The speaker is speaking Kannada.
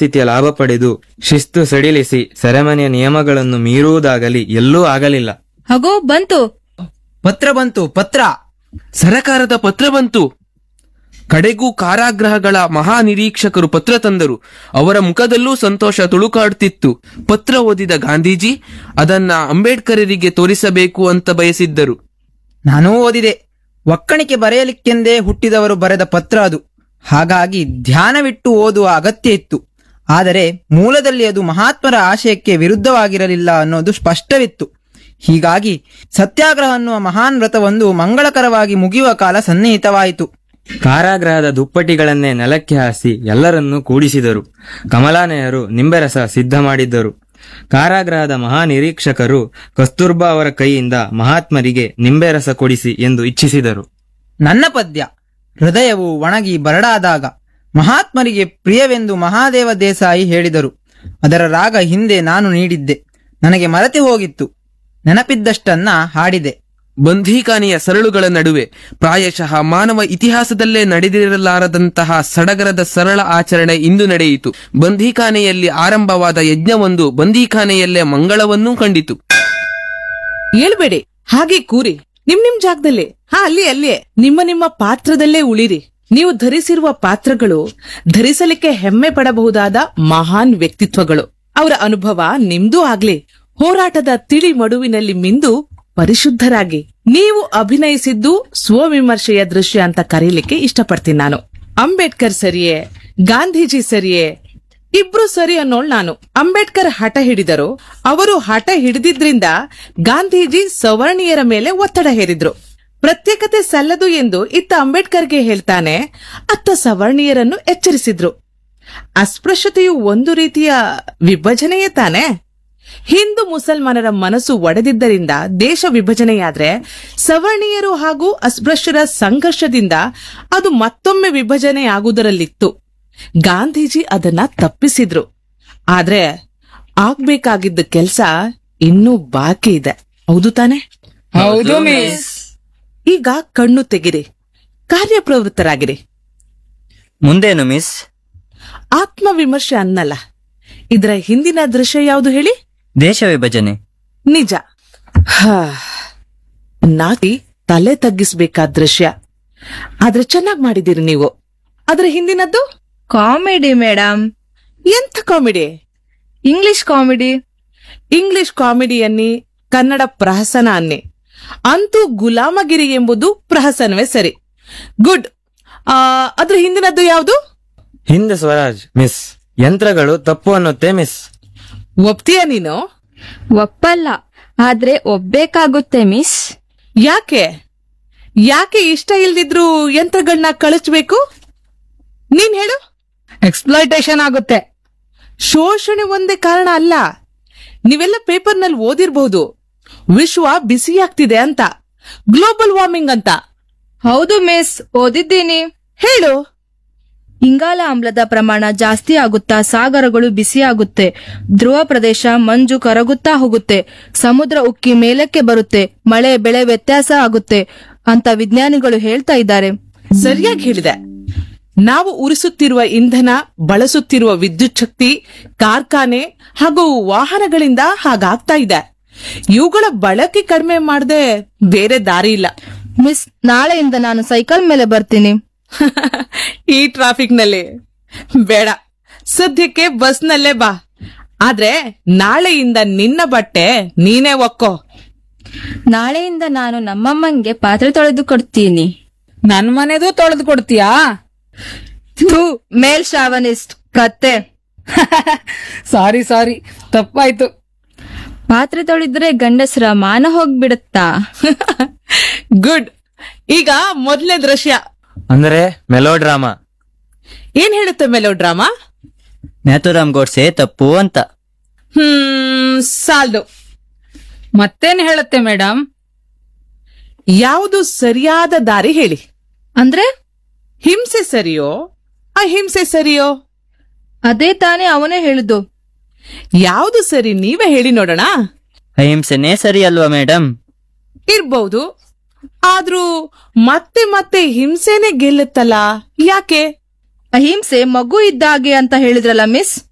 ಉಪಸ್ಥಿತಿಯ ಲಾಭ ಪಡೆದು ಶಿಸ್ತು ಸಡಿಲಿಸಿ ಸೆರೆಮನೆಯ ನಿಯಮಗಳನ್ನು ಮೀರುವುದಾಗಲಿ ಎಲ್ಲೂ ಆಗಲಿಲ್ಲ ಹಗೋ ಬಂತು ಪತ್ರ ಬಂತು ಪತ್ರ ಸರಕಾರದ ಪತ್ರ ಬಂತು ಕಡೆಗೂ ಕಾರಾಗೃಹಗಳ ಮಹಾನಿರೀಕ್ಷಕರು ಪತ್ರ ತಂದರು ಅವರ ಮುಖದಲ್ಲೂ ಸಂತೋಷ ತುಳುಕಾಡುತ್ತಿತ್ತು ಪತ್ರ ಓದಿದ ಗಾಂಧೀಜಿ ಅದನ್ನ ಅಂಬೇಡ್ಕರರಿಗೆ ತೋರಿಸಬೇಕು ಅಂತ ಬಯಸಿದ್ದರು ನಾನೂ ಓದಿದೆ ಒಕ್ಕಣಿಕೆ ಬರೆಯಲಿಕ್ಕೆಂದೇ ಹುಟ್ಟಿದವರು ಬರೆದ ಪತ್ರ ಅದು ಹಾಗಾಗಿ ಧ್ಯಾನವಿಟ್ಟು ಓದುವ ಅಗತ್ಯ ಇತ್ತು ಆದರೆ ಮೂಲದಲ್ಲಿ ಅದು ಮಹಾತ್ಮರ ಆಶಯಕ್ಕೆ ವಿರುದ್ಧವಾಗಿರಲಿಲ್ಲ ಅನ್ನೋದು ಸ್ಪಷ್ಟವಿತ್ತು ಹೀಗಾಗಿ ಸತ್ಯಾಗ್ರಹ ಅನ್ನುವ ಮಹಾನ್ ವ್ರತವೊಂದು ಮಂಗಳಕರವಾಗಿ ಮುಗಿಯುವ ಕಾಲ ಸನ್ನಿಹಿತವಾಯಿತು ಕಾರಾಗೃಹದ ದುಪ್ಪಟಿಗಳನ್ನೇ ನೆಲಕ್ಕೆ ಹಾಸಿ ಎಲ್ಲರನ್ನೂ ಕೂಡಿಸಿದರು ಕಮಲಾನೆಯರು ನಿಂಬೆರಸ ಸಿದ್ಧ ಮಾಡಿದ್ದರು ಕಾರಾಗೃಹದ ಮಹಾನಿರೀಕ್ಷಕರು ಕಸ್ತೂರ್ಬಾ ಅವರ ಕೈಯಿಂದ ಮಹಾತ್ಮರಿಗೆ ನಿಂಬೆರಸ ಕೊಡಿಸಿ ಎಂದು ಇಚ್ಛಿಸಿದರು ನನ್ನ ಪದ್ಯ ಹೃದಯವು ಒಣಗಿ ಬರಡಾದಾಗ ಮಹಾತ್ಮರಿಗೆ ಪ್ರಿಯವೆಂದು ಮಹಾದೇವ ದೇಸಾಯಿ ಹೇಳಿದರು ಅದರ ರಾಗ ಹಿಂದೆ ನಾನು ನೀಡಿದ್ದೆ ನನಗೆ ಮರೆತು ಹೋಗಿತ್ತು ನೆನಪಿದ್ದಷ್ಟನ್ನ ಹಾಡಿದೆ ಬಂಧೀಖಾನೆಯ ಸರಳುಗಳ ನಡುವೆ ಪ್ರಾಯಶಃ ಮಾನವ ಇತಿಹಾಸದಲ್ಲೇ ನಡೆದಿರಲಾರದಂತಹ ಸಡಗರದ ಸರಳ ಆಚರಣೆ ಇಂದು ನಡೆಯಿತು ಬಂಧೀಖಾನೆಯಲ್ಲಿ ಆರಂಭವಾದ ಯಜ್ಞವೊಂದು ಬಂದೀಖಾನೆಯಲ್ಲೇ ಮಂಗಳವನ್ನೂ ಕಂಡಿತು ಹೇಳ್ಬೇಡಿ ಹಾಗೆ ಕೂರಿ ನಿಮ್ ನಿಮ್ ಜಾಗದಲ್ಲೇ ಹಾ ಅಲ್ಲಿ ಅಲ್ಲೇ ನಿಮ್ಮ ನಿಮ್ಮ ಪಾತ್ರದಲ್ಲೇ ಉಳಿರಿ ನೀವು ಧರಿಸಿರುವ ಪಾತ್ರಗಳು ಧರಿಸಲಿಕ್ಕೆ ಹೆಮ್ಮೆ ಪಡಬಹುದಾದ ಮಹಾನ್ ವ್ಯಕ್ತಿತ್ವಗಳು ಅವರ ಅನುಭವ ನಿಮ್ದೂ ಆಗ್ಲಿ ಹೋರಾಟದ ತಿಳಿ ಮಡುವಿನಲ್ಲಿ ಮಿಂದು ಪರಿಶುದ್ಧರಾಗಿ ನೀವು ಅಭಿನಯಿಸಿದ್ದು ಸ್ವವಿಮರ್ಶೆಯ ದೃಶ್ಯ ಅಂತ ಕರೀಲಿಕ್ಕೆ ಇಷ್ಟಪಡ್ತೀನಿ ನಾನು ಅಂಬೇಡ್ಕರ್ ಸರಿಯೇ ಗಾಂಧೀಜಿ ಸರಿಯೇ ಇಬ್ರು ಸರಿ ಅನ್ನೋಳ್ ನಾನು ಅಂಬೇಡ್ಕರ್ ಹಠ ಹಿಡಿದರು ಅವರು ಹಠ ಹಿಡಿದಿದ್ರಿಂದ ಗಾಂಧೀಜಿ ಸವರ್ಣೀಯರ ಮೇಲೆ ಒತ್ತಡ ಹೇರಿದ್ರು ಪ್ರತ್ಯೇಕತೆ ಸಲ್ಲದು ಎಂದು ಇತ್ತ ಅಂಬೇಡ್ಕರ್ಗೆ ಹೇಳ್ತಾನೆ ಅತ್ತ ಸವರ್ಣೀಯರನ್ನು ಎಚ್ಚರಿಸಿದ್ರು ಅಸ್ಪೃಶ್ಯತೆಯು ಒಂದು ರೀತಿಯ ವಿಭಜನೆಯೇ ತಾನೆ ಹಿಂದೂ ಮುಸಲ್ಮಾನರ ಮನಸ್ಸು ಒಡೆದಿದ್ದರಿಂದ ದೇಶ ವಿಭಜನೆಯಾದ್ರೆ ಸವರ್ಣೀಯರು ಹಾಗೂ ಅಸ್ಪೃಶ್ಯರ ಸಂಘರ್ಷದಿಂದ ಅದು ಮತ್ತೊಮ್ಮೆ ವಿಭಜನೆಯಾಗುವುದರಲ್ಲಿತ್ತು ಗಾಂಧೀಜಿ ಅದನ್ನ ತಪ್ಪಿಸಿದ್ರು ಆದ್ರೆ ಆಗ್ಬೇಕಾಗಿದ್ದ ಕೆಲ್ಸ ಇನ್ನೂ ಬಾಕಿ ಇದೆ ಹೌದು ತಾನೆ ಹೌದು ಮಿಸ್ ಈಗ ಕಣ್ಣು ತೆಗಿರಿ ಕಾರ್ಯಪ್ರವೃತ್ತರಾಗಿರಿ ಮುಂದೇನು ಮಿಸ್ ಆತ್ಮವಿಮರ್ಶೆ ಅನ್ನಲ್ಲ ಇದರ ಹಿಂದಿನ ದೃಶ್ಯ ಯಾವುದು ಹೇಳಿ ದೇಶ ವಿಭಜನೆ ನಿಜ ಹಾ. ನಾಟಿ ತಲೆ ತಗ್ಗಿಸ್ಬೇಕಾದ ದೃಶ್ಯ ಆದ್ರೆ ಚೆನ್ನಾಗ್ ಮಾಡಿದ್ದೀರಿ ನೀವು ಅದ್ರ ಹಿಂದಿನದ್ದು ಕಾಮಿಡಿ ಮೇಡಮ್ ಎಂಥ comedy English comedy English comedy ಅನ್ನಿ ಕನ್ನಡ ಪ್ರಹಸನ ಅನ್ನಿ ಅಂತೂ ಗುಲಾಮಗಿರಿ ಎಂಬುದು ಪ್ರಹಸನವೇ ಸರಿ ಗುಡ್ ಆ, ಅದ್ರ ಹಿಂದಿನದ್ದು ಯಾವುದು ಹಿಂದೆ ಸ್ವರಾಜ್ ಮಿಸ್ ಯಂತ್ರಗಳು ತಪ್ಪು ಅನ್ನುತ್ತೆ ಮಿಸ್ ಒಪ್ತೀಯ ನೀನು ಒಪ್ಪಲ್ಲ ಆದ್ರೆ ಒಬ್ಬೇಕಾಗುತ್ತೆ ಮಿಸ್ ಯಾಕೆ ಯಾಕೆ ಇಷ್ಟ ಇಲ್ದಿದ್ರು ಯಂತ್ರಗಳನ್ನ ಕಳಿಸ್ಬೇಕು ನೀನ್ ಹೇಳು ಎಕ್ಸ್ಪ್ಲೈಟೇಷನ್ ಆಗುತ್ತೆ ಶೋಷಣೆ ಒಂದೇ ಕಾರಣ ಅಲ್ಲ ನೀವೆಲ್ಲ ಪೇಪರ್ನಲ್ಲಿ ಓದಿರ್ಬಹುದು ವಿಶ್ವ ಬಿಸಿಯಾಗ್ತಿದೆ ಅಂತ ಗ್ಲೋಬಲ್ ವಾರ್ಮಿಂಗ್ ಅಂತ ಹೌದು ಮಿಸ್ ಓದಿದ್ದೀನಿ ಹೇಳು ಇಂಗಾಲ ಆಮ್ಲದ ಪ್ರಮಾಣ ಜಾಸ್ತಿ ಆಗುತ್ತಾ ಸಾಗರಗಳು ಬಿಸಿಯಾಗುತ್ತೆ ಧ್ರುವ ಪ್ರದೇಶ ಮಂಜು ಕರಗುತ್ತಾ ಹೋಗುತ್ತೆ ಸಮುದ್ರ ಉಕ್ಕಿ ಮೇಲಕ್ಕೆ ಬರುತ್ತೆ ಮಳೆ ಬೆಳೆ ವ್ಯತ್ಯಾಸ ಆಗುತ್ತೆ ಅಂತ ವಿಜ್ಞಾನಿಗಳು ಹೇಳ್ತಾ ಇದ್ದಾರೆ ಸರಿಯಾಗಿ ಹೇಳಿದೆ ನಾವು ಉರಿಸುತ್ತಿರುವ ಇಂಧನ ಬಳಸುತ್ತಿರುವ ವಿದ್ಯುತ್ ಶಕ್ತಿ ಕಾರ್ಖಾನೆ ಹಾಗೂ ವಾಹನಗಳಿಂದ ಹಾಗಾಗ್ತಾ ಇದೆ ಇವುಗಳ ಬಳಕೆ ಕಡಿಮೆ ಮಾಡದೆ ಬೇರೆ ದಾರಿ ಇಲ್ಲ ಮಿಸ್ ನಾಳೆಯಿಂದ ನಾನು ಸೈಕಲ್ ಮೇಲೆ ಬರ್ತೀನಿ ಈ ಟ್ರಾಫಿಕ್ ನಲ್ಲಿ ಬೇಡ ಸದ್ಯಕ್ಕೆ ಬಸ್ನಲ್ಲೇ ಬಾ ಆದ್ರೆ ನಾಳೆಯಿಂದ ನಿನ್ನ ಬಟ್ಟೆ ನೀನೇ ಒಕ್ಕೋ ನಾಳೆಯಿಂದ ನಾನು ನಮ್ಮಮ್ಮಂಗೆ ಪಾತ್ರೆ ತೊಳೆದು ಕೊಡ್ತೀನಿ ನನ್ ಮನೆದು ತೊಳೆದು ಕೊಡ್ತೀಯಾ ಥೂ ಮೇಲ್ ಶಾವನಿಸ್ಟ್ ಕತ್ತೆ ಸಾರಿ ಸಾರಿ ತಪ್ಪಾಯ್ತು ಪಾತ್ರೆ ತೊಳೆದ್ರೆ ಗಂಡಸರ ಮಾನ ಹೋಗ್ಬಿಡುತ್ತಾ ಗುಡ್ ಈಗ ಮೊದಲನೇ ದೃಶ್ಯ ಅಂದ್ರೆ ಮೆಲೋಡ್ರಾಮಾ ಏನ್ ಹೇಳುತ್ತೆ ಮೆಲೋ ಡ್ರಾಮಾ ನ್ಯಾತುರಾಮ್ ಗೋಡ್ಸೆ ತಪ್ಪು ಅಂತ ಹ್ಮ್ ಸಾಲ್ದು ಮತ್ತೇನ್ ಹೇಳುತ್ತೆ ಮೇಡಮ್ ಯಾವುದು ಸರಿಯಾದ ದಾರಿ ಹೇಳಿ ಅಂದ್ರೆ ಹಿಂಸೆ ಸರಿಯೋ ಅಹಿಂಸೆ ಸರಿಯೋ ಅದೇ ತಾನೇ ಅವನೇ ಹೇಳಿದ್ದು ಯಾವುದು ಸರಿ ನೀವೇ ಹೇಳಿ ನೋಡೋಣ ಅಹಿಂಸೆನೇ ಸರಿ ಅಲ್ವಾ ಮೇಡಮ್ ಇರ್ಬಹುದು ಆದ್ರೂ ಮತ್ತೆ ಮತ್ತೆ ಹಿಂಸೆನೆ ಗೆಲ್ಲುತ್ತಲ್ಲ ಯಾಕೆ ಅಹಿಂಸೆ ಮಗು ಇದ್ದಾಗೆ ಅಂತ ಹೇಳಿದ್ರಲ್ಲ ಮಿಸ್